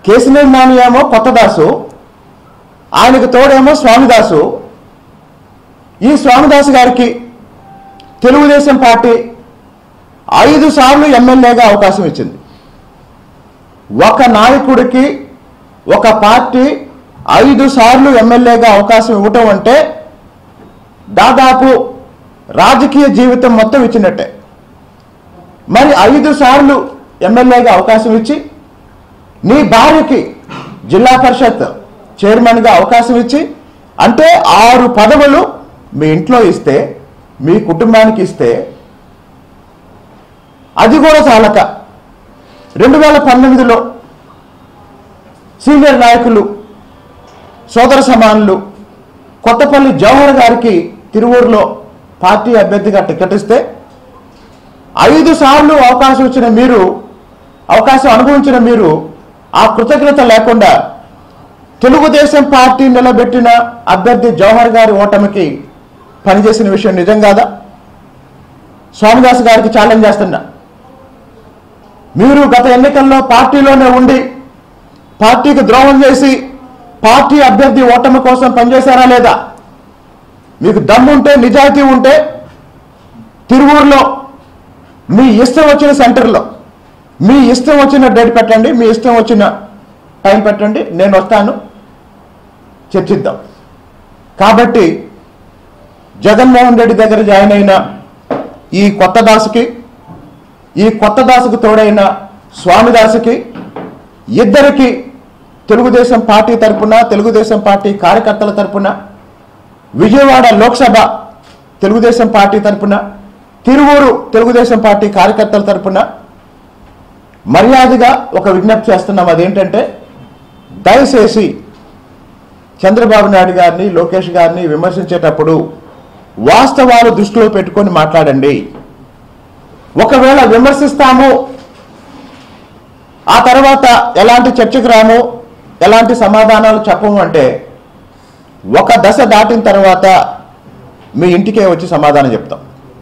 కేసినేని నాని ఏమో కొత్తదాసు ఆయనకు తోడేమో స్వామిదాసు ఈ స్వామిదాసు గారికి తెలుగుదేశం పార్టీ ఐదు సార్లు ఎమ్మెల్యేగా అవకాశం ఇచ్చింది ఒక నాయకుడికి ఒక పార్టీ ఐదు సార్లు ఎమ్మెల్యేగా అవకాశం ఇవ్వటం అంటే దాదాపు రాజకీయ జీవితం మొత్తం ఇచ్చినట్టే మరి ఐదు సార్లు ఎమ్మెల్యేగా అవకాశం ఇచ్చి నీ భార్యకి జిల్లా పరిషత్ చైర్మన్గా అవకాశం ఇచ్చి అంటే ఆరు పదవులు మీ ఇంట్లో ఇస్తే మీ కుటుంబానికి ఇస్తే అది కూడా చాలక రెండు వేల పంతొమ్మిదిలో సీనియర్ నాయకులు సోదర సమానులు కొత్తపల్లి జవహర్ గారికి తిరువూరులో పార్టీ అభ్యర్థిగా టికెట్ ఇస్తే ఐదు సార్లు అవకాశం ఇచ్చిన మీరు అవకాశం అనుభవించిన మీరు ఆ కృతజ్ఞత లేకుండా తెలుగుదేశం పార్టీ నిలబెట్టిన అభ్యర్థి జవహర్ గారి ఓటమికి పనిచేసిన విషయం నిజం కాదా స్వామిదాస్ గారికి ఛాలెంజ్ చేస్తున్నా మీరు గత ఎన్నికల్లో పార్టీలోనే ఉండి పార్టీకి ద్రోహం చేసి పార్టీ అభ్యర్థి ఓటమి కోసం పనిచేశారా లేదా మీకు దమ్ముంటే నిజాయితీ ఉంటే తిరువూరులో మీ ఇష్టం వచ్చిన సెంటర్లో మీ ఇష్టం వచ్చిన డేట్ పెట్టండి మీ ఇష్టం వచ్చిన టైం పెట్టండి నేను వస్తాను చర్చిద్దాం కాబట్టి జగన్మోహన్ రెడ్డి దగ్గర జాయిన్ అయిన ఈ కొత్త దాసుకి ఈ కొత్త దాసుకు తోడైన స్వామిదాసుకి ఇద్దరికి తెలుగుదేశం పార్టీ తరపున తెలుగుదేశం పార్టీ కార్యకర్తల తరపున విజయవాడ లోక్సభ తెలుగుదేశం పార్టీ తరపున తిరువూరు తెలుగుదేశం పార్టీ కార్యకర్తల తరపున మర్యాదగా ఒక విజ్ఞప్తి చేస్తున్నాం అదేంటంటే దయచేసి చంద్రబాబు నాయుడు గారిని లోకేష్ గారిని విమర్శించేటప్పుడు వాస్తవాలు దృష్టిలో పెట్టుకొని మాట్లాడండి ఒకవేళ విమర్శిస్తాము ఆ తర్వాత ఎలాంటి చర్చకు రాము ఎలాంటి సమాధానాలు చెప్పము అంటే ఒక దశ దాటిన తర్వాత మీ ఇంటికే వచ్చి సమాధానం చెప్తాం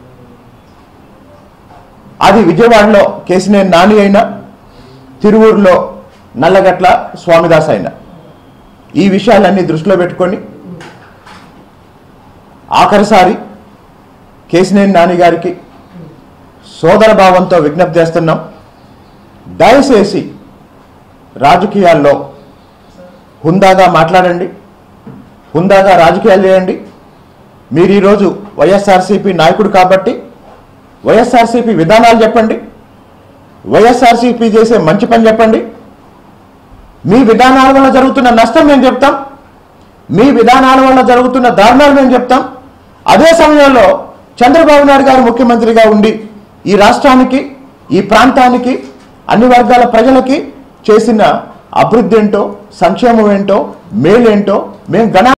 అది విజయవాడలో కేసినేని నాని అయినా తిరువూరులో నల్లగట్ల స్వామిదాస్ అయినా ఈ విషయాలన్నీ దృష్టిలో పెట్టుకొని ఆఖరిసారి కేసినేని నాని గారికి సోదర భావంతో విజ్ఞప్తి చేస్తున్నాం దయచేసి రాజకీయాల్లో హుందాగా మాట్లాడండి హుందాగా రాజకీయాలు చేయండి మీరు ఈరోజు వైఎస్ఆర్సీపీ నాయకుడు కాబట్టి వైఎస్ఆర్సీపీ విధానాలు చెప్పండి వైఎస్ఆర్సీపీ చేసే మంచి పని చెప్పండి మీ విధానాల వల్ల జరుగుతున్న నష్టం మేము చెప్తాం మీ విధానాల వల్ల జరుగుతున్న దారుణాలు మేము చెప్తాం అదే సమయంలో చంద్రబాబు నాయుడు గారు ముఖ్యమంత్రిగా ఉండి ఈ రాష్ట్రానికి ఈ ప్రాంతానికి అన్ని వర్గాల ప్రజలకి చేసిన అభివృద్ధి ఏంటో సంక్షేమం ఏంటో మేలేంటో మేము గణ